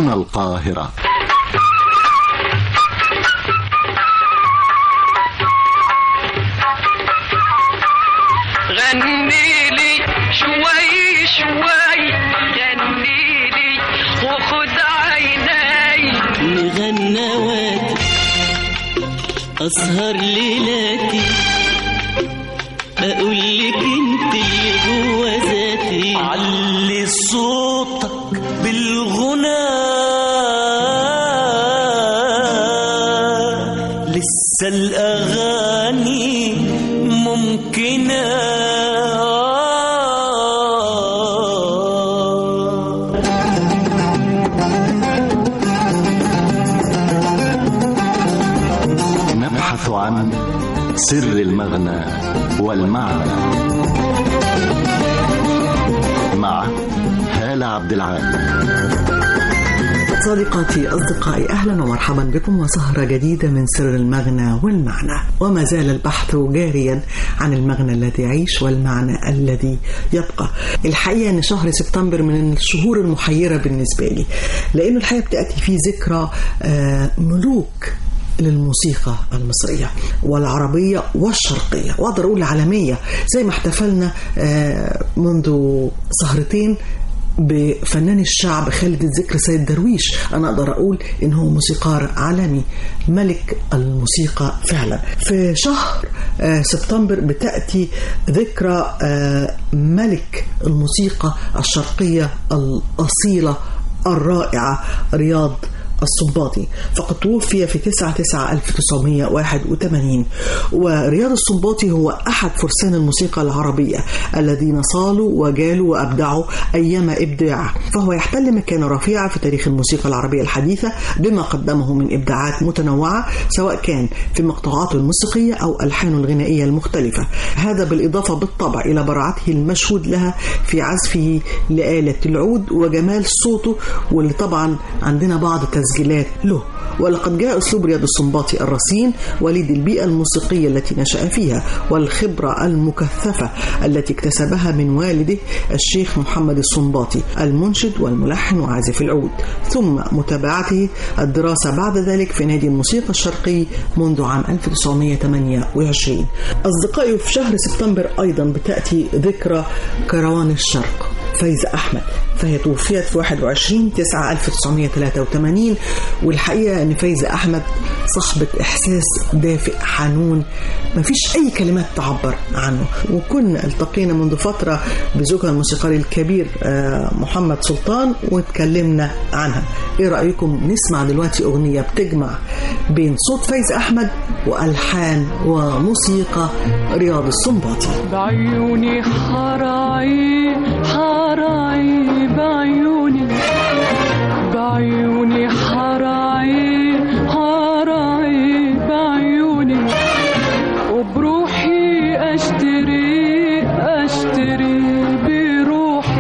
هنا القاهرة غني لي شوي شوي غني لي وخد عيني مغنواتي أسهر ليلاتي أقول لك أنت اللي جوا ذاتي علي صوتك بالغنى لسه الأغاني ممكنة نبحث عن سر المغنى والمعنى مع هالة عبد العال صديقاتي أصدقائي أهلا ومرحبا بكم وسهرة جديدة من سر المغنى والمعنى وما زال البحث جاريا عن المغنى الذي يعيش والمعنى الذي يبقى الحقيقة أن شهر سبتمبر من الشهور المحيرة بالنسبة لي لأنه الحقيقة بتأتي في ذكرى آه، ملوك للموسيقى المصرية والعربية والشرقية وأقدر أقول العالمية زي ما احتفلنا آه، منذ سهرتين بفنان الشعب خالد الذكر سيد درويش أنا أقدر أقول إن هو موسيقار عالمي ملك الموسيقى فعلا في شهر آه، سبتمبر بتأتي ذكرى آه، ملك الموسيقى الشرقية الأصيلة الرائعة رياض السنباطي فقد توفي في 9 9 1981 ورياض السنباطي هو أحد فرسان الموسيقى العربية الذين صالوا وجالوا وأبدعوا أيام إبداع فهو يحتل مكانة رفيعة في تاريخ الموسيقى العربية الحديثة بما قدمه من إبداعات متنوعة سواء كان في مقطوعاته الموسيقية أو ألحانه الغنائية المختلفة هذا بالإضافة بالطبع إلى براعته المشهود لها في عزفه لآلة العود وجمال صوته واللي طبعا عندنا بعض تسجيلات له ولقد جاء أسلوب رياض السنباطي الرصين وليد البيئة الموسيقية التي نشأ فيها والخبرة المكثفة التي اكتسبها من والده الشيخ محمد السنباطي المنشد والملحن وعازف العود ثم متابعته الدراسة بعد ذلك في نادي الموسيقى الشرقي منذ عام 1928 أصدقائي في شهر سبتمبر أيضا بتأتي ذكرى كروان الشرق فايزة أحمد فهي توفيت في 21 9 1983 والحقيقة أن فايزة أحمد صاحبة إحساس دافئ حنون ما فيش أي كلمات تعبر عنه وكنا التقينا منذ فترة بزوجها الموسيقاري الكبير آه، محمد سلطان واتكلمنا عنها إيه رأيكم نسمع دلوقتي أغنية بتجمع بين صوت فايزة أحمد وألحان وموسيقى رياض السنباطي بعيوني حراعي حراعي بعيوني بعيوني حراعي حراعي بعيوني وبروحي اشتري اشتري بروحي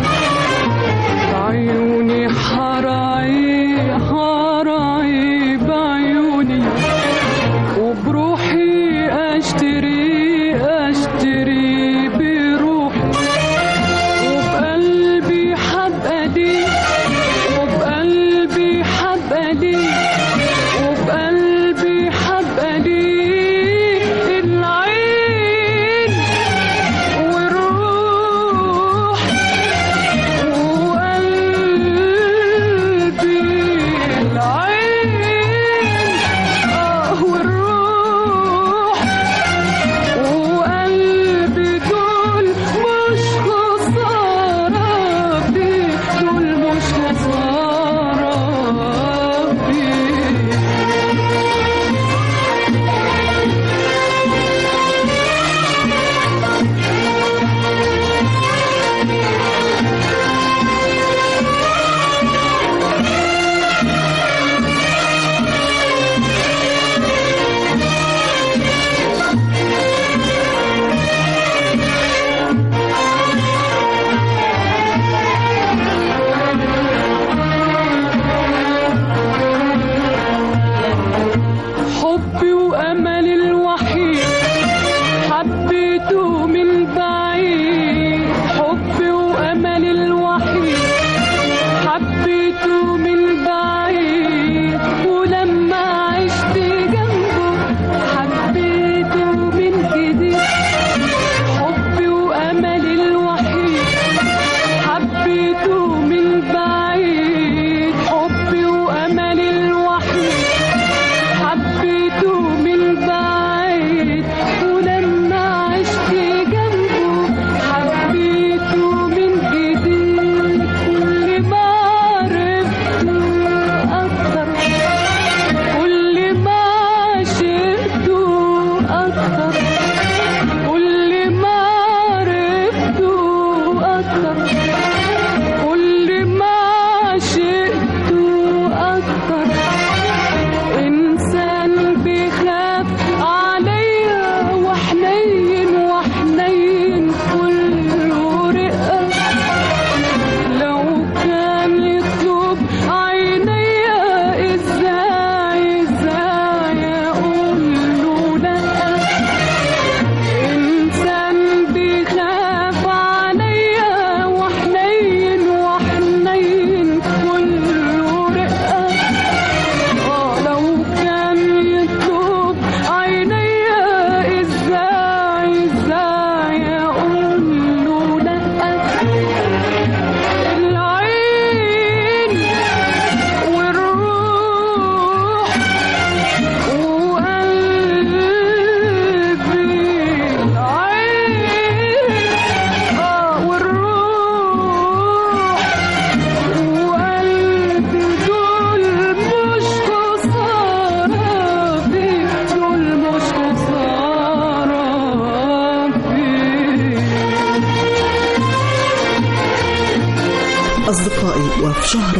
بعيوني حراعي حراعي بعيوني وبروحي اشتري اشتري بروحي وبقلبي حبقى دي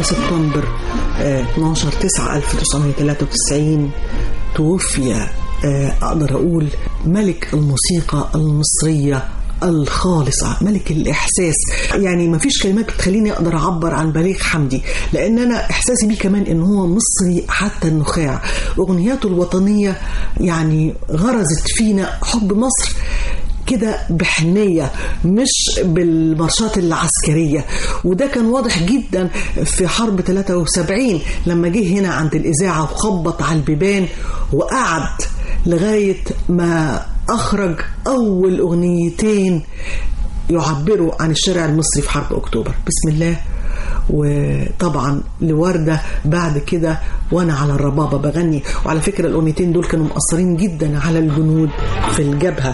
سبتمبر آه، 12 9 1993 توفي آه، أقدر أقول ملك الموسيقى المصرية الخالصة ملك الإحساس يعني ما فيش كلمات بتخليني أقدر أعبر عن بليغ حمدي لأن أنا إحساسي بيه كمان إن هو مصري حتى النخاع أغنياته الوطنية يعني غرزت فينا حب مصر كده بحنية مش بالمارشات العسكرية وده كان واضح جدا في حرب 73 لما جه هنا عند الإذاعة وخبط على البيبان وقعد لغاية ما أخرج أول أغنيتين يعبروا عن الشارع المصري في حرب أكتوبر بسم الله وطبعا لوردة بعد كده وانا على الربابة بغني وعلى فكرة الاغنيتين دول كانوا مؤثرين جدا على الجنود في الجبهة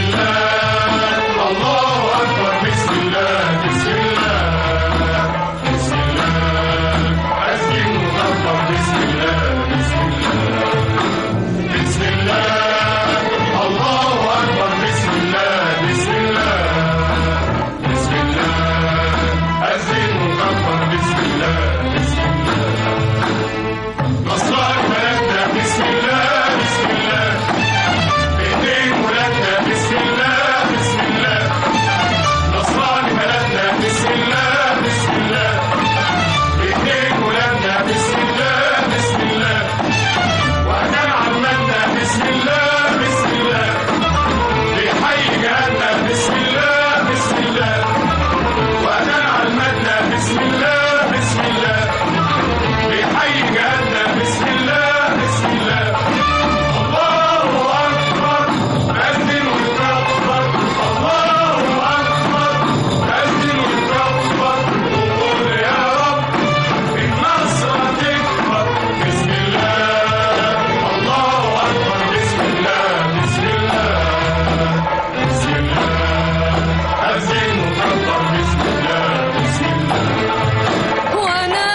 وانا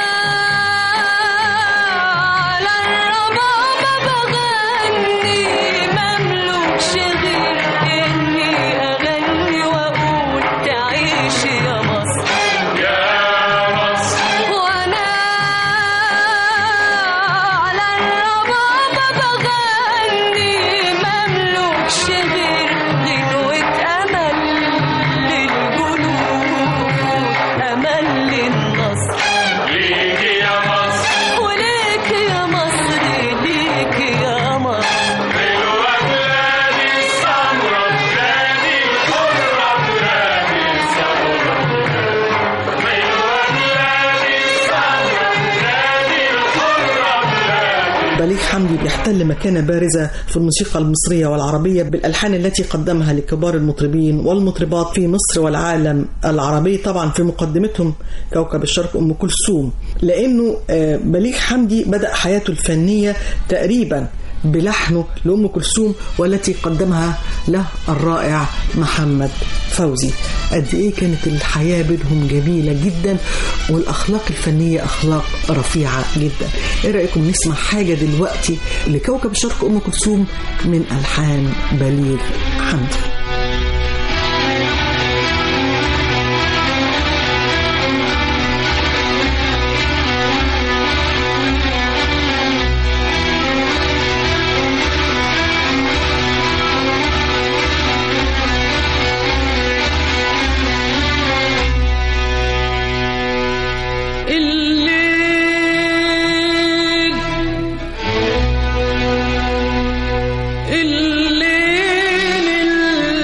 على الربابة بغني مملوكش غير اني اغني واقول تعيش يا مصر وانا على الربابة بغني مملوكش غير غنوة امل للجنود امل للنصر ليكي يا مصر وليك يا مصر ليك يا مصر حلوة بلادي السمرة بلادي الحرة بلادي الثورة حلوة بلادي السمرة بلادي الحرة بلادي بليغ حمدي بيحتل مكانة بارزة في الموسيقى المصرية والعربية بالألحان التي قدمها لكبار المطربين والمطربات في مصر والعالم العربي طبعا في مقدمتهم كوكب الشرق أم كلثوم لأنه آه، بليغ حمدي بدأ حياته الفنية تقريبا بلحنه لأم كلثوم والتي قدمها له الرائع محمد فوزي قد إيه كانت الحياة بينهم جميلة جدا والأخلاق الفنية أخلاق رفيعة جدا إيه رأيكم نسمع حاجة دلوقتي لكوكب الشرق أم كلثوم من ألحان بليغ حمدي الليل الليل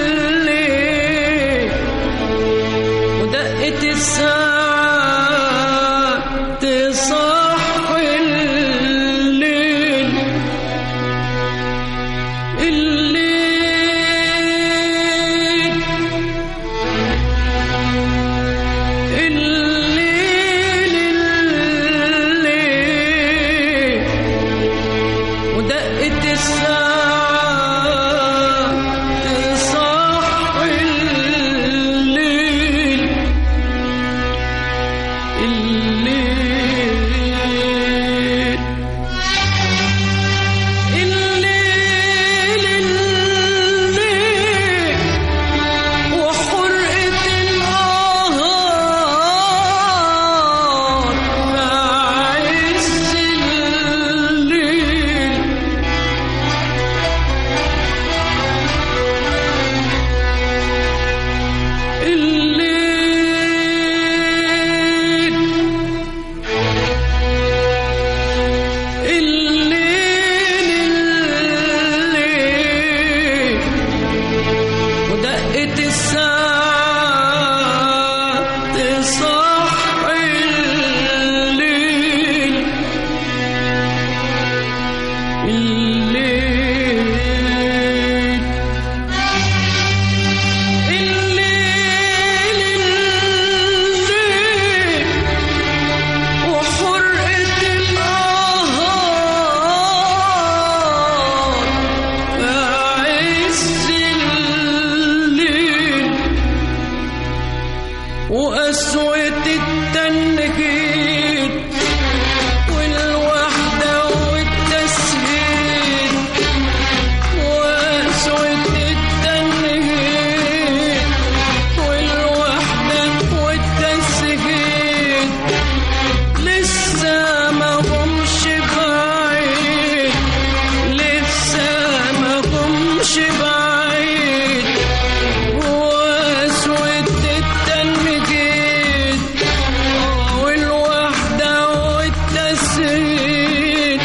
السيد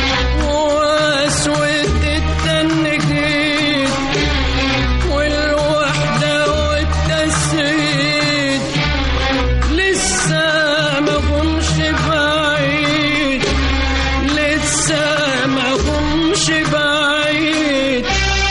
واسود التنجيد والوحدة والتسيد لسه ما همش بعيد لسه ما همش بعيد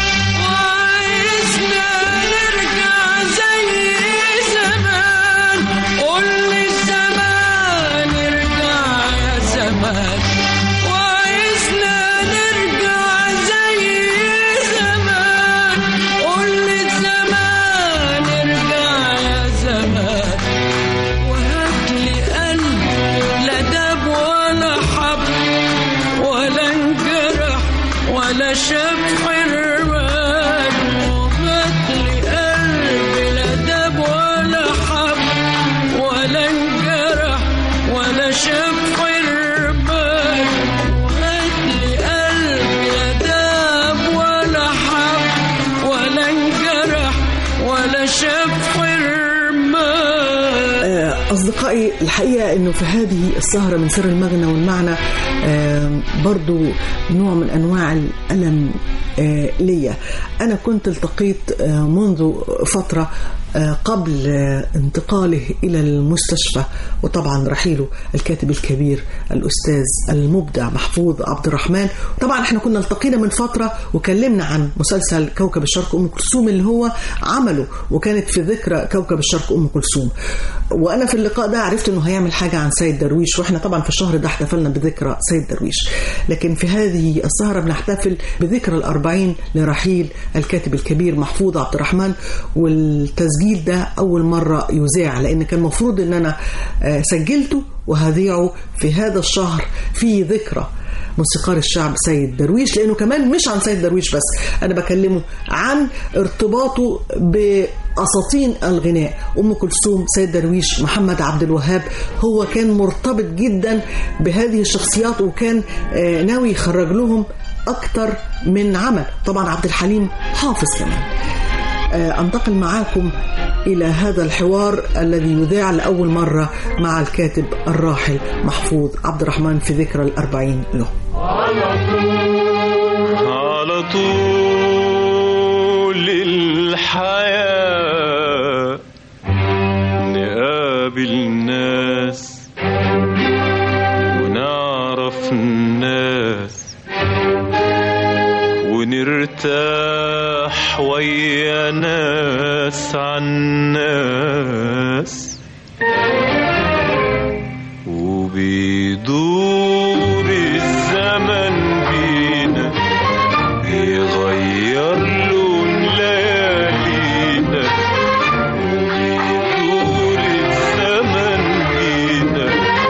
وعايزنا نرجع زي زمان قول لي الزمان ارجع يا زمان وعايزنا نرجع زي زمان قول لي الزمان ارجع يا زمان وهات لي قلب لا داب ولا حب ولا انجرح ولا شاف حرمان وهات لي قلب لا داب ولا حب ولا انجرح ولا شاف حرمان وهات لي قلب لا داب ولا حب ولا انجرح ولا شاف حرمان آه، أصدقائي الحقيقة أنه في هذه السهرة من سر المغنى والمعنى آه، برضو نوع من أنواع الألم آه، ليا أنا كنت التقيت آه، منذ فترة آه، قبل آه، انتقاله إلى المستشفى وطبعا رحيله الكاتب الكبير الأستاذ المبدع محفوظ عبد الرحمن طبعا احنا كنا التقينا من فترة وكلمنا عن مسلسل كوكب الشرق أم كلثوم اللي هو عمله وكانت في ذكرى كوكب الشرق أم كلثوم وأنا في اللقاء ده عرفت أنه هيعمل حاجة عن سيد درويش وإحنا طبعا في الشهر ده احتفلنا بذكرى سيد درويش لكن في هذه السهرة بنحتفل بذكرى الأربعين لرحيل الكاتب الكبير محفوظ عبد الرحمن والتسجيل ده أول مرة يذاع لأن كان المفروض أن أنا آه، سجلته وهذيعه في هذا الشهر في ذكرى موسيقار الشعب سيد درويش لانه كمان مش عن سيد درويش بس انا بكلمه عن ارتباطه باساطين الغناء ام كلثوم سيد درويش محمد عبد الوهاب هو كان مرتبط جدا بهذه الشخصيات وكان آه، ناوي يخرج لهم اكتر من عمل طبعا عبد الحليم حافظ كمان آه، انتقل معاكم إلى هذا الحوار الذي يذاع لأول مرة مع الكاتب الراحل محفوظ عبد الرحمن في ذكرى الأربعين له على طول الحياة نقابل ناس ونعرف الناس ونرتاح ويا ناس عن ناس وبيدور الزمن بينا بيغير لون ليالينا وبيدور الزمن بينا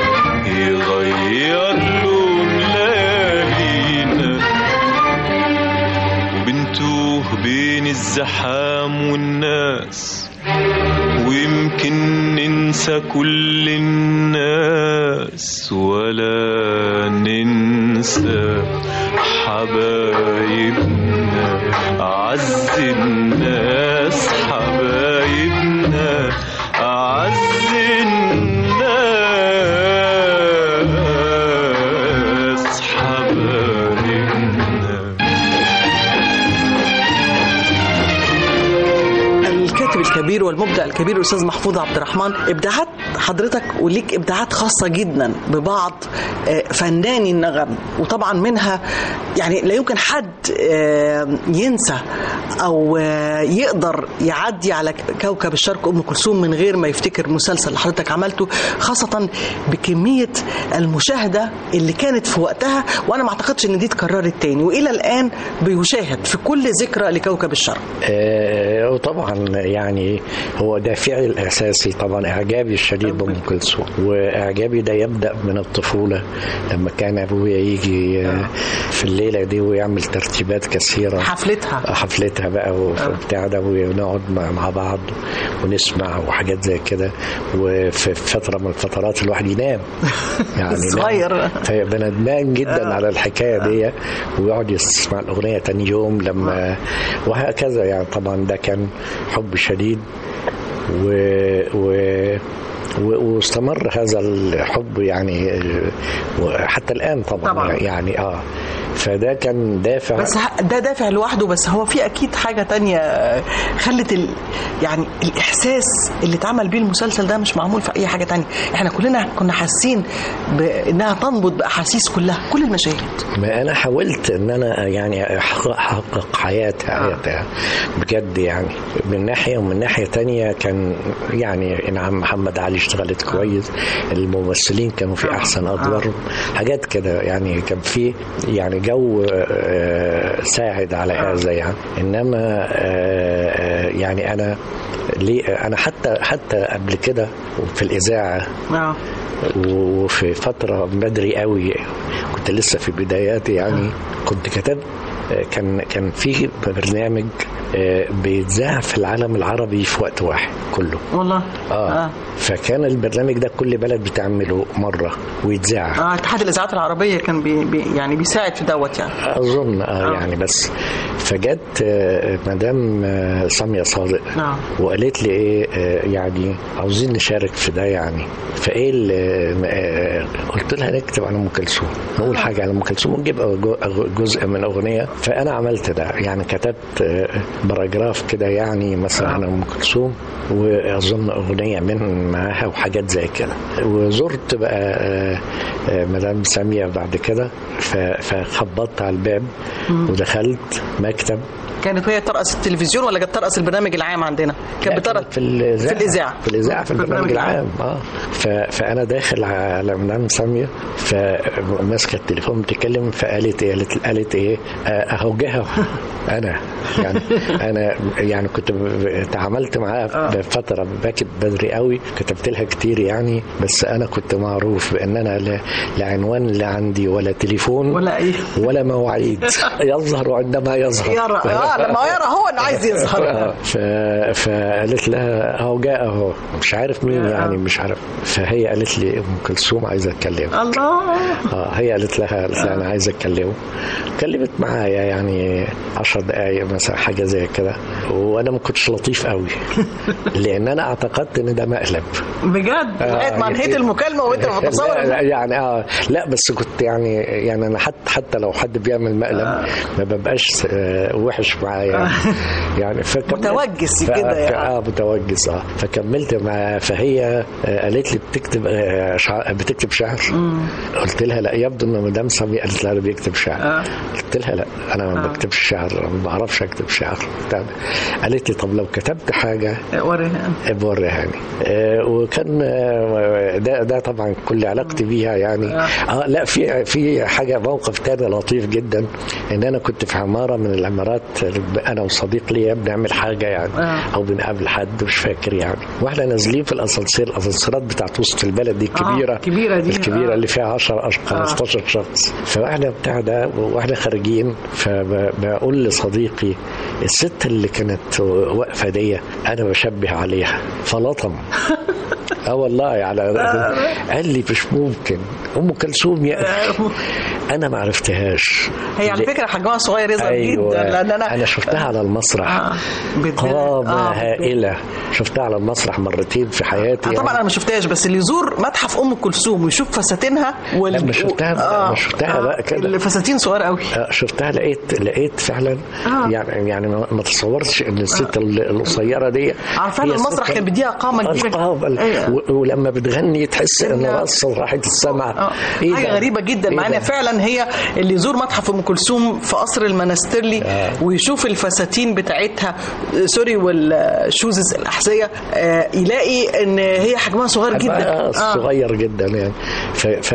بيغير لون ليالينا وبنتوه بين الزحام والناس ويمكن ننسى كل الناس ولا ننسى حبايبنا أعز الناس حبايبنا أعز الناس حبايبنا الكاتب الكبير والمبدع الكبير الأستاذ محفوظ عبد الرحمن إبداعات حضرتك وليك إبداعات خاصة جدا ببعض آه، فناني النغم وطبعا منها يعني لا يمكن حد آه، ينسى أو آه، يقدر يعدي على كوكب الشرق أم كلثوم من غير ما يفتكر مسلسل اللي حضرتك عملته خاصة بكمية المشاهدة اللي كانت في وقتها وأنا ما أعتقدش إن دي اتكررت تاني وإلى الآن بيشاهد في كل ذكرى لكوكب الشرق آه، وطبعا يعني هو دافعي الاساسي طبعا اعجابي الشديد بام كلثوم واعجابي ده يبدا من الطفوله لما كان ابويا يجي آه، في الليله دي ويعمل ترتيبات كثيره حفلتها حفلتها بقى وبتاع ده ونقعد مع مع بعض ونسمع وحاجات زي كده وفي فتره من الفترات الواحد ينام يعني ينام. صغير. فيبقى ندمان جدا على الحكايه دي ويقعد يسمع الاغنيه تاني يوم لما وهكذا يعني طبعا ده كان حب شديد و, و و- واستمر هذا الحب يعني آه، وحتى الان طبعا, طبعاً. يعني اه فده كان دافع بس ه- ده دافع لوحده بس هو في اكيد حاجه تانية آه، خلت ال... يعني الاحساس اللي اتعمل بيه المسلسل ده مش معمول في اي حاجه تانية احنا كلنا كنا حاسين بانها تنبض باحاسيس كلها كل المشاهد ما انا حاولت ان انا يعني احقق أحقق حياتها حياتها بجد يعني من ناحيه ومن ناحيه تانية كان يعني نعم محمد علي اشتغلت كويس الممثلين كانوا في احسن ادوارهم حاجات كده يعني كان في يعني جو آه، ساعد على هذا يعني انما آه، آه، يعني انا ليه انا حتى حتى قبل كده في الاذاعه اه وفي فترة بدري قوي كنت لسه في بداياتي يعني كنت كتبت كان كان في برنامج آه، بيتذاع في العالم العربي في وقت واحد كله والله اه فكان البرنامج ده كل بلد بتعمله مرة ويتذاع اه اتحاد الاذاعات العربيه كان بي بي يعني بيساعد في دوت يعني اظن اه يعني بس فجت آه، مدام آه، ساميه صادق نعم. وقالت لي ايه آه، يعني عاوزين نشارك في ده يعني فايه ال- آه، قلت لها نكتب عن ام كلثوم نقول حاجه عن ام كلثوم ونجيب أغ- جزء من اغنيه فانا عملت ده يعني كتبت آه، باراجراف كده يعني مثلا عن ام كلثوم واظن اغنيه من معاها وحاجات زي كده وزرت بقى آه، آه، مدام ساميه بعد كده ف- فخبطت على الباب ودخلت مكتب كانت وهي ترأس التلفزيون ولا كانت ترأس البرنامج العام عندنا كانت بترأس في الاذاعه في الإذاعة. في الاذاعه في البرنامج البرنامج العام اه ف... فانا داخل على مدام ساميه فماسكه التليفون بتتكلم فقالت ايه قالت, قالت ايه آه، اهو جه انا يعني انا يعني كنت ب- تعاملت معاها بفتره بكت بدري قوي كتبت لها كتير يعني بس انا كنت معروف بان انا لا, لا عنوان لا عندي ولا تليفون ولا ايه ولا مواعيد يظهر عندما يظهر يرى اه لما يرى هو اللي عايز يظهر آه، ف... فقالت لها اهو جاء اهو مش عارف مين يعني مش عارف فهي قالت لي ام كلثوم عايزه اتكلم الله اه هي قالت لها قالت لها انا عايزه اتكلم كلمت معايا يعني 10 دقائق مثلا حاجه زي كده وانا ما كنتش لطيف قوي لان انا اعتقدت ان ده مقلب بجد لغايه ما انهيت المكالمه وانت لا, متصور لا يعني اه لا بس كنت يعني يعني انا حتى حتى لو حد بيعمل مقلب ما ببقاش آه، وحش معاه يعني يعني فكملت- متوجس ف- كده يعني. اه متوجس اه فكملت معاه فهي آه، قالت لي بتكتب آه، شع- بتكتب شعر قلت لها لا يبدو ان مدام سامي قالت لها انا بيكتب شعر قلت لها لا انا ما بكتبش شعر ما بعرفش اكتب شعر بتاع ده. قالت لي طب لو كتبت حاجه وريها بوريهاني آه وكان آه ده ده طبعا كل علاقتي بيها يعني اه لا في في حاجه موقف تاني لطيف جدا ان انا كنت في عماره من العمارات انا وصديق ليا بنعمل حاجه يعني آه. او بنقابل حد مش فاكر يعني واحنا نازلين في الاسانسير الاسانسيرات بتاعت وسط البلد دي الكبيره كبيرة دي. الكبيره آه. اللي فيها 10 15 شخص فاحنا بتاع ده واحنا خارجين فبقول لصديقي الست اللي كانت واقفه دي انا بشبه عليها فلطم اه والله يعني قال لي مش ممكن ام كلثوم يا أخي. انا ما عرفتهاش هي على ل- فكره حجمها صغير يظهر أيوة. جدا لان انا انا شفتها على المسرح آه. بالذات- قامة آه. هائلة شفتها على المسرح مرتين في حياتي آه طبعا انا ما شفتهاش بس اللي يزور متحف ام كلثوم ويشوف فساتينها وال... لا، ما شفتها بقى، ما شفتها بقى كده. الفساتين صغيره قوي آه، شفتها لقيت لقيت فعلا آه. يعني يعني ما ما تصورتش ان الست ال- القصيره دي عارفة هي المسرح ست- كان بيديها قامة كبيرة. القامة أيوة. و- ولما بتغني تحس ان إن- راسها راحت السمع آه. حاجه غريبه جدا مع ان فعلا هي اللي يزور متحف ام كلثوم في قصر المنسترلي آه. ويشوف الفساتين بتاعتها آه، سوري والشوزز الاحذيه آه، يلاقي ان هي حجمها صغير جدا آه صغير جدا يعني ف ف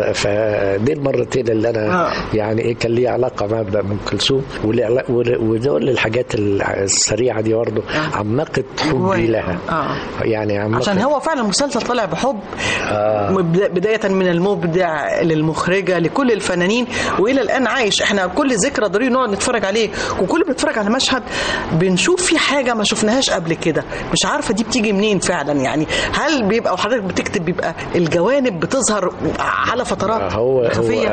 فدي المرتين اللي انا آه. يعني ايه كان لي علاقه مع ام كلثوم والعلا- ول- ودول الحاجات السريعه دي برضه عمقت حبي جوايا. لها آه. يعني عمقت عشان هو فعلا المسلسل طالع بحب آه. بداية من المبدع للمخرجة لكل الفنانين الفنانين والى الان عايش احنا كل ذكرى ضروري نقعد نتفرج عليه وكل ما نتفرج على مشهد بنشوف في حاجه ما شفناهاش قبل كده مش عارفه دي بتيجي منين فعلا يعني هل بيبقى وحضرتك بتكتب بيبقى الجوانب بتظهر على فترات هو هو خفيه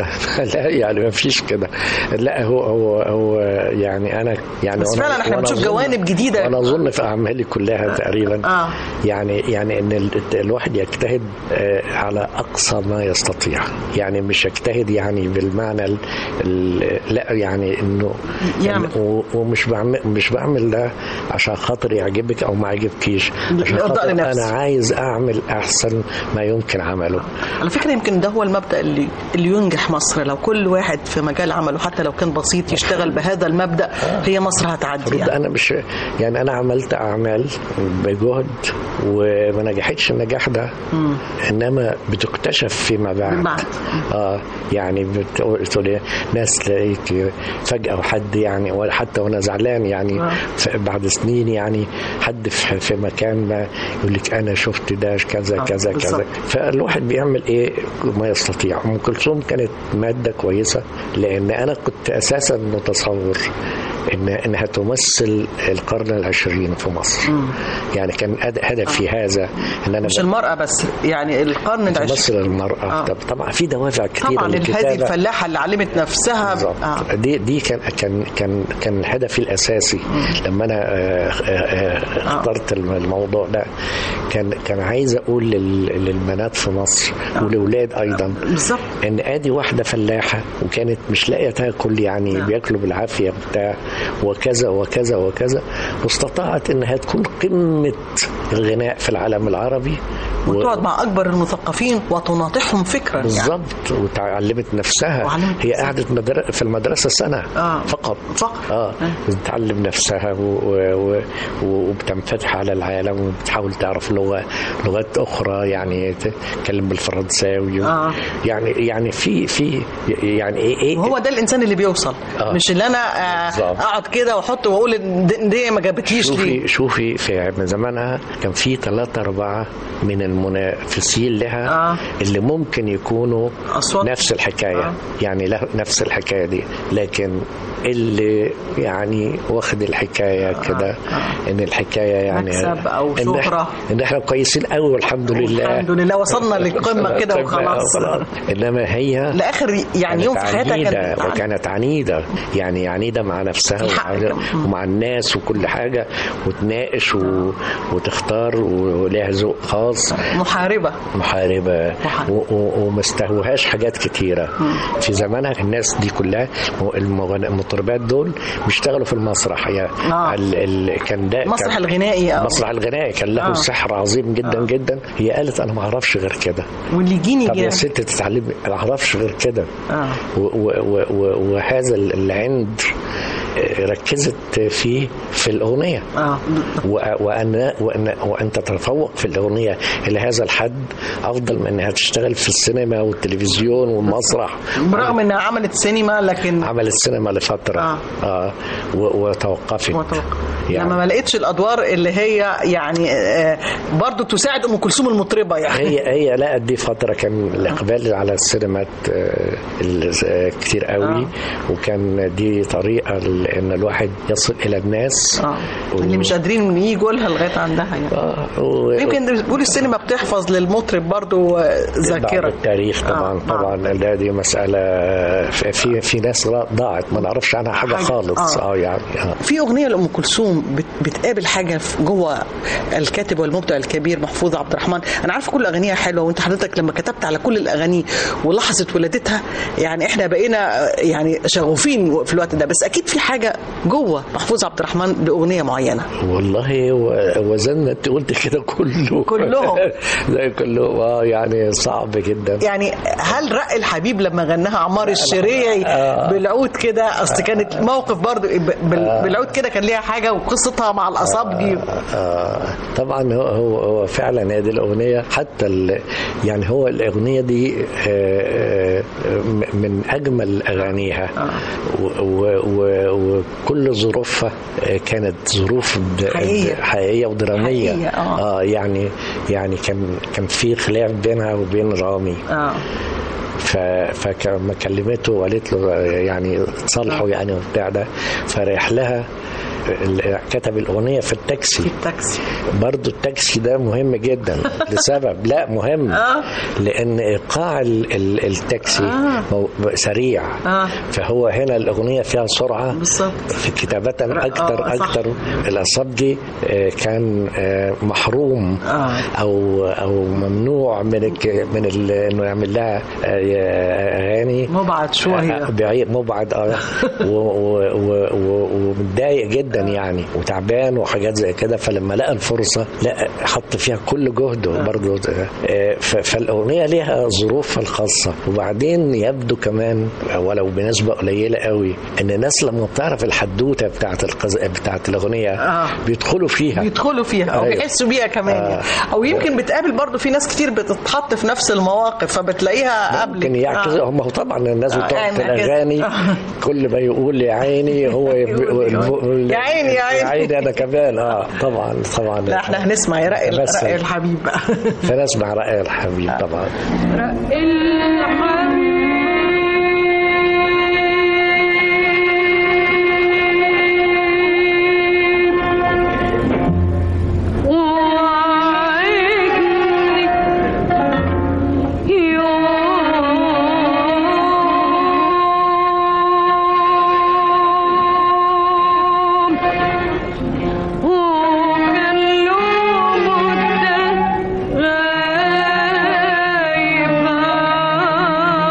لا يعني ما فيش كده لا هو هو هو يعني انا يعني بس وأنا- فعلا احنا وأنا بنشوف أظن- جوانب جديدة. وانا اظن في اعمالي كلها تقريبا آه. يعني يعني ان ال- الواحد يجتهد آه، على اقصى ما يستطيع يعني مش يجتهد يعني بالمعنى ال ال لا يعني انه يعمل. و- ومش بعمل مش بعمل ده عشان خاطر يعجبك او ما يعجبكيش عشان إرضاء خاطر لنفسك. انا عايز اعمل احسن ما يمكن عمله على فكره يمكن ده هو المبدا اللي اللي ينجح مصر لو كل واحد في مجال عمله حتى لو كان بسيط يشتغل بهذا المبدا هي مصر هتعدي المفروض يعني. انا مش يعني انا عملت اعمال بجهد وما نجحتش النجاح ده انما بتكتشف فيما بعد بعد. اه يعني بتقول تقول إيه، ناس تلاقيك فجاه وحد يعني ولا حتى وانا زعلان يعني آه. ف- بعد سنين يعني حد في في مكان ما يقول لك انا شفت ده كذا آه، كذا بالظبط. كذا فالواحد بيعمل ايه ما يستطيع ام كلثوم كانت ماده كويسه لان انا كنت اساسا متصور ان انها تمثل القرن العشرين في مصر يعني كان أد- هدفي هذا ان انا مش المراه بس يعني القرن العشرين تمثل المراه آه. طب طبعا في دوافع كثيره طبعا هذه للكتابه الفلاحه اللي علمت نفسها بالظبط آه. دي دي كان كان كان كان هدفي الاساسي لما انا آه، آه، آه، اخترت الم- الموضوع ده كان كان عايز اقول لل- للبنات في مصر والاولاد ايضا بالظبط ان ادي واحده فلاحه وكانت مش لاقيه تاكل يعني نعم. بياكلوا بالعافيه بتاع وكذا وكذا وكذا واستطاعت انها تكون قمه الغناء في العالم العربي و- وتقعد مع اكبر المثقفين وتناطحهم فكرا يعني. بالظبط وتعلمت نفسها وعلمت هي نفسها. قعدت مدر... في المدرسه سنه آه. فقط فقط. اه بتتعلم نفسها و... و... و... وبتنفتح على العالم وبتحاول تعرف لغه لغات اخرى يعني تتكلم بالفرنساوي و... آه. يعني يعني في في يعني ايه ايه وهو ده الانسان اللي بيوصل آه. مش اللي انا آه، بالظبط. اقعد كده واحط واقول إن دي- دي ما جابتليش ليه شوفي شوفي في من زمانها كان في ثلاثة أربعة من المنافسين لها آه. اللي ممكن يكونوا أصوات. نفس الحكاية آه. يعني له نفس الحكاية دي لكن اللي يعني واخد الحكاية كده إن الحكاية يعني مكسب أو إن إحنا- شهرة. إن إحنا كويسين قوي والحمد لله الحمد لله وصلنا للقمه كده وخلاص إنما هي لاخر يعني يوم في كانت حياتها عنيدة كان وكانت عنيدة يعني عنيدة مع نفسها الحق ومع, كمان. ومع الناس وكل حاجة وتناقش و... وتختار ولها ذوق خاص محاربه محاربة محاربة. و... و... وما استهوهاش حاجات كتيرة في زمانها الناس دي كلها المغن- المطربات دول بيشتغلوا في المسرح يعني آه. ال... ال... كان ده المسرح كان... الغنائي أو المسرح الغنائي كان له آه. سحر عظيم جدا آه. جدا هي قالت انا ما اعرفش غير كده واللي يجيني طب يا يجيني. ست تتعلمي ما اعرفش غير كده آه. و- و- و- و- وهذا العند ركزت فيه في الأغنية اه و- وأن, وأن, وأن تتفوق في الأغنية إلى هذا الحد أفضل من أنها تشتغل في السينما والتلفزيون والمسرح برغم انها عملت سينما لكن عملت سينما لفترة آه. آه و- وتوقفت وتوقع. يعني. لما ما لقيتش الادوار اللي هي يعني آه، برضو تساعد ام كلثوم المطربه يعني هي هي لا دي فترة كان الإقبال على السينمات آه، ال- آه، كتير قوي وكان دي طريقة ل- إن الواحد يصل إلى الناس اه و- اللي مش قادرين يجوا لها لغايه عندها يعني آه، و- يمكن بتقول السينما بتحفظ للمطرب برضو آه، بعض ذاكره التاريخ طبعا آه، طبعا لا دي مسألة في في, في ناس ضاعت ما نعرفش عنها حاجة حاجة. خالص آه. اه يعني آه. في اغنيه لام كلثوم بت- بتقابل حاجه في جوه الكاتب والمبدع الكبير محفوظ عبد الرحمن انا عارفه كل اغانيها حلوه وانت حضرتك لما كتبت على كل الاغاني ولحظه ولادتها يعني احنا بقينا آه، يعني شغوفين في الوقت ده بس اكيد في حاجه جوه محفوظ عبد الرحمن لاغنيه معينه والله و- وزي ما انت قلت كده كله كلهم. زي كله اه يعني صعب جدا يعني هل رق الحبيب لما غناها عمار الشريعي آه. بالعود كده اصل كانت موقف برضو ب- بال- بالعود كده كان ليها حاجه وقصتها مع الاصابجي آه طبعا هو هو, هو فعلا هذه الاغنيه حتى ال يعني هو الاغنيه دي آه، آه، م- من اجمل اغانيها و- و- و- وكل ظروفها آه، كانت ظروف د- حقيقية. حقيقيه ودراميه حقيقية، آه. اه يعني يعني كان كان في خلاف بينها وبين رامي اه ف... فلما كلمته وقالت له يعني تصالحوا يعني وبتاع ده فريح لها ال- كتب الأغنية في التاكسي التاكسي برضو التاكسي ده مهم جدا لسبب لا مهم آه. لان ايقاع ال- ال- التاكسي مو- سريع آه. فهو هنا الاغنيه فيها سرعه بالظبط. في كتابه آه، اكتر صح. اكتر الاصابجي آه، كان آه، محروم آه. او او ممنوع من الك- من ال- انه يعمل لها آه، اغاني مبعد شوية آه، بعيد مبعد اه و- و- و- و- ومتضايق جدا يعني وتعبان وحاجات زي كده فلما لقى الفرصه لا حط فيها كل جهده برضه آه، ف- فالاغنيه ليها ظروفها الخاصه وبعدين يبدو كمان ولو بنسبه قليله قوي ان الناس لما بتعرف الحدوته بتاعت القز... بتاعت الاغنيه آه. بيدخلوا فيها بيدخلوا فيها او أيوة. بيحسوا بيها كمان آه. او يمكن بتقابل برضو في ناس كتير بتتحط في نفس المواقف فبتلاقيها قبل ممكن يعكس آه. هم هو طبعا الناس آه، بتوع يعني كده. الاغاني آه. كل ما يقول يا عيني هو يقول- يقول. يا عيني، يا عيني. يا عيني انا كمان اه طبعا طبعا لا احنا هنسمع يا رأي بس- رأي الحبيب بقى فنسمع رأي الحبيب طبعا غايب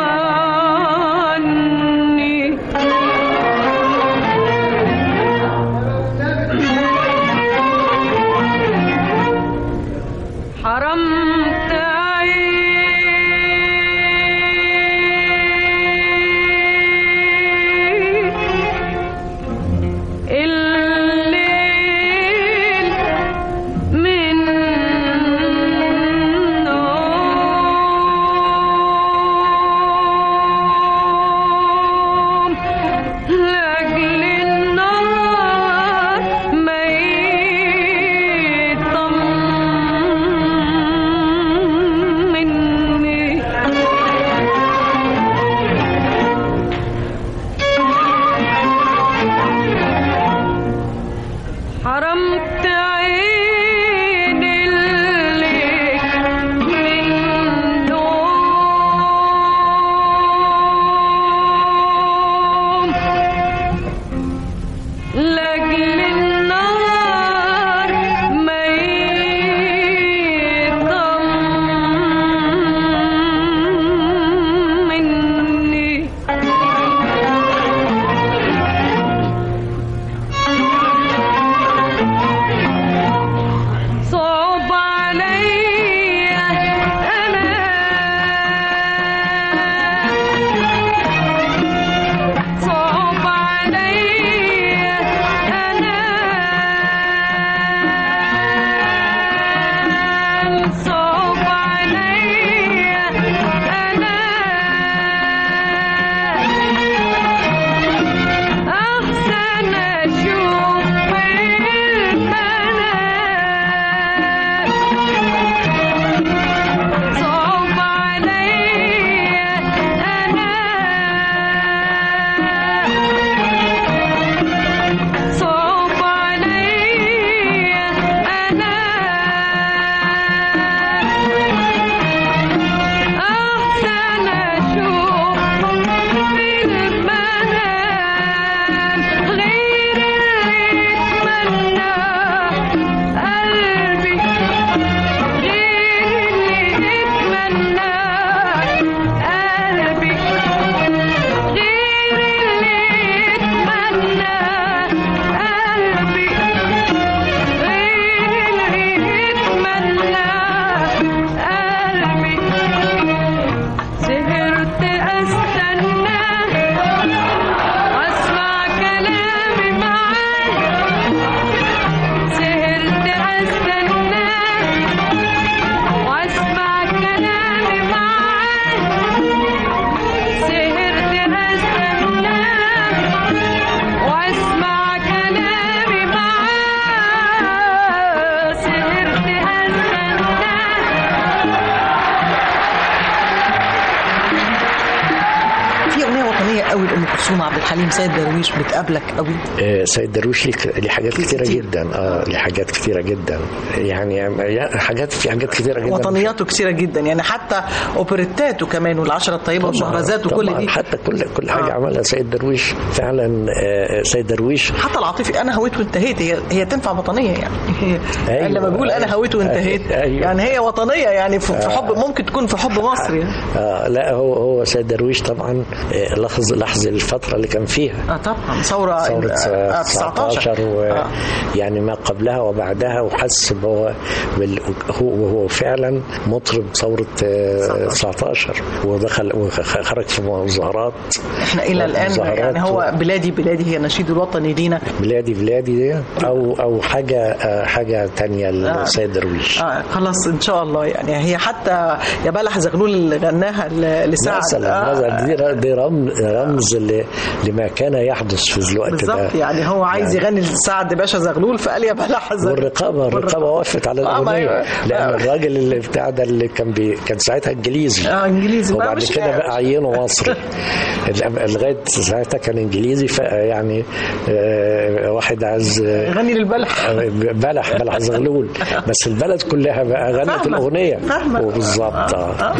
وطنيه قوي لام كلثوم عبد الحليم سيد درويش بتقابلك قوي آه، سيد درويش ليه ليه حاجات كتيرة كتير. جدا اه ليه حاجات كتيرة جدا يعني يعني حاجات في حاجات كتيرة جدا وطنياته كثيره جدا يعني حتى اوبريتاته كمان والعشره الطيبه وشهرزاد وكل طبعاً دي حتى كل كل حاجة آه. عملها سيد درويش فعلا آه، سيد درويش حتى العاطفي انا هويت وانتهيت هي هي تنفع وطنيه يعني أيوة. لما بقول انا هويت وانتهيت أيوة. يعني هي وطنيه يعني في في حب ممكن تكون في حب مصر يعني آه لا هو هو سيد درويش طبعا آه، لحظ لحظ الفترة اللي كان فيها اه طبعا ثوره ثورة آه، 19 و آه. يعني ما قبلها وبعدها وحس هو بال... هو وهو فعلا مطرب ثورة آه، 19 ودخل وخرج في مظاهرات احنا الى الان مظاهرات يعني هو بلادي بلادي هي نشيد الوطني لينا بلادي بلادي دي او او حاجه آه، حاجه تانية لسيد درويش اه خلاص ان شاء الله يعني هي حتى يا بلح زغلول اللي غناها ل- لسعد مثلا آه، مثلا دي ر- دي رمز رمز ل- لما كان يحدث في الوقت ده بالظبط يعني هو عايز يغني لسعد باشا زغلول فقال يا بلح زغلول والرقابه الرقابه وقفت على آه، ما الاغنيه أيوة. لان آه. الراجل اللي بتاع ده اللي كان بي كان ساعتها انجليزي اه انجليزي ما وبعد مش كده بقى عينه مصري لغايه ساعتها كان انجليزي فيعني آه، واحد عايز آه، غني للبلح بلح بلح زغلول بس البلد كلها بقى غنت فاهمة. الاغنيه فاهمة. وبالظبط آه.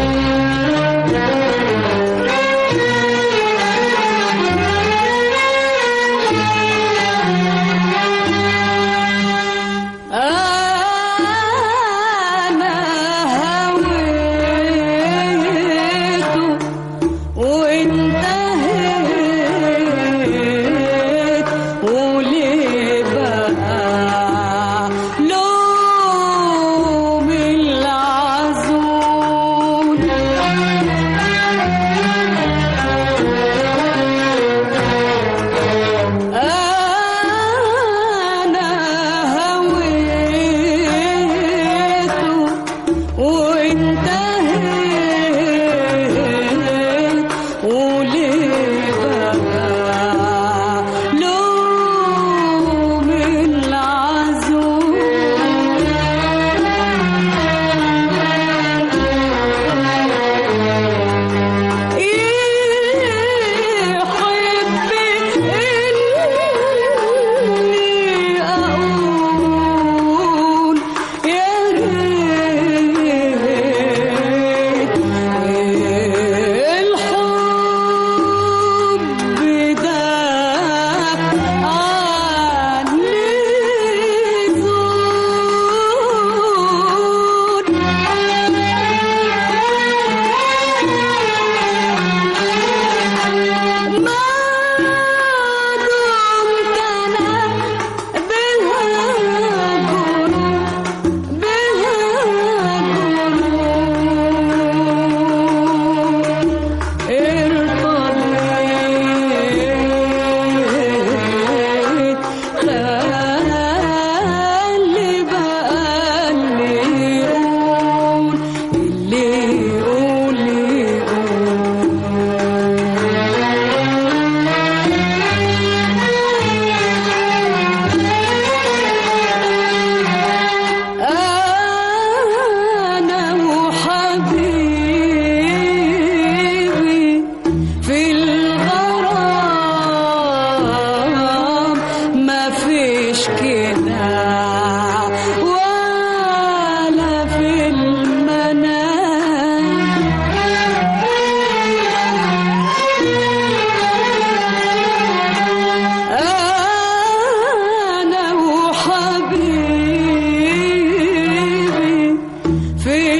أنا هويته وانتهيت وليه بقى لوم العزول أنا هويته وانتهيت وليه بقى لوم العزول يحب إني أقول يا ريت الحب ده عني زول ما دمت أنا بهاجر بهاجر ارتضيت خلي بقى اللي يقول اللي يقول أنا وحبيبي في الغرام ما فيش كده ولا في المنام أنا وحبيبي في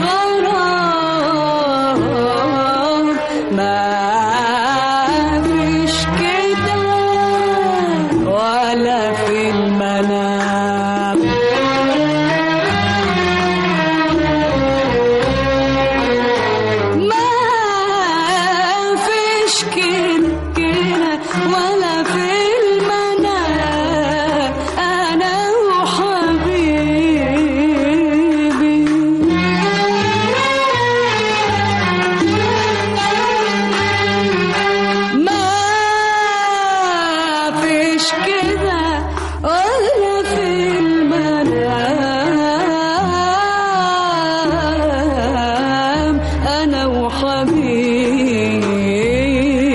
الغرام ما فيش كده ولا في المنام ما فيش كده كده ولا في المنام أنا وحبيبي ما فيش كده ولا في المنام أنا وحبيبي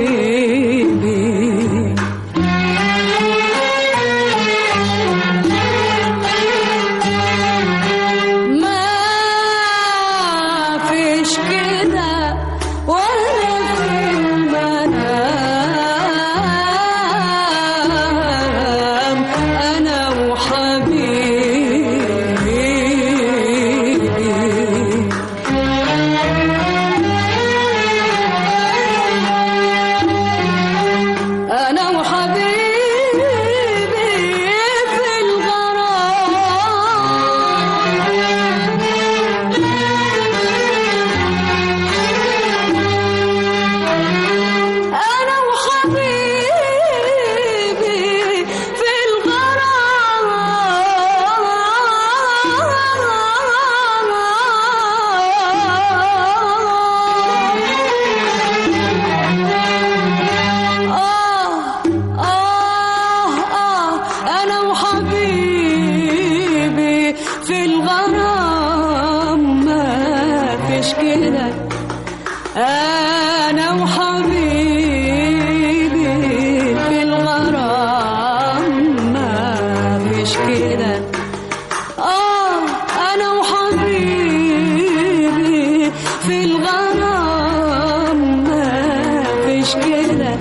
فيش كده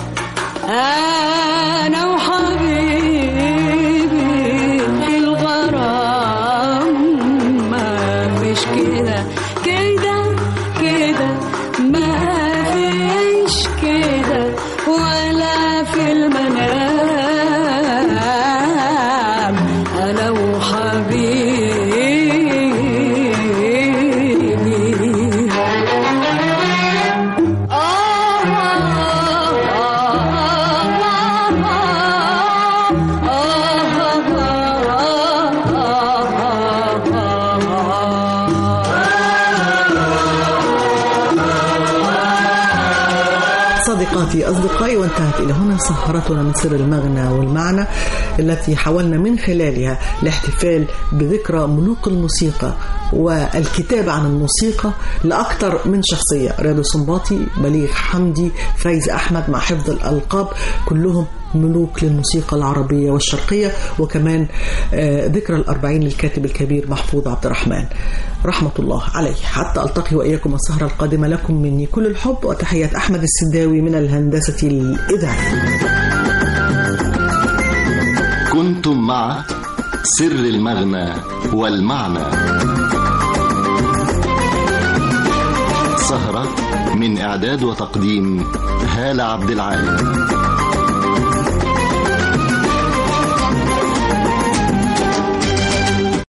انا وحبيبي في الغرام ما فيش كده كده كده ما فيش كده ولا في المنام انا صديقاتي أصدقائي وانتهت إلى هنا سهرتنا من سر المغنى والمعنى التي حاولنا من خلالها الاحتفال بذكرى ملوك الموسيقى والكتاب عن الموسيقى لأكثر من شخصية رياض السنباطي بليغ حمدي فايز أحمد مع حفظ الألقاب كلهم ملوك للموسيقى العربية والشرقية وكمان آه، ذكرى الأربعين للكاتب الكبير محفوظ عبد الرحمن رحمة الله عليه حتى ألتقي وإياكم السهرة القادمة لكم مني كل الحب وتحيات أحمد السداوي من الهندسة الإذاعية كنتم مع سر المغنى والمعنى سهرة من إعداد وتقديم هالة عبد العال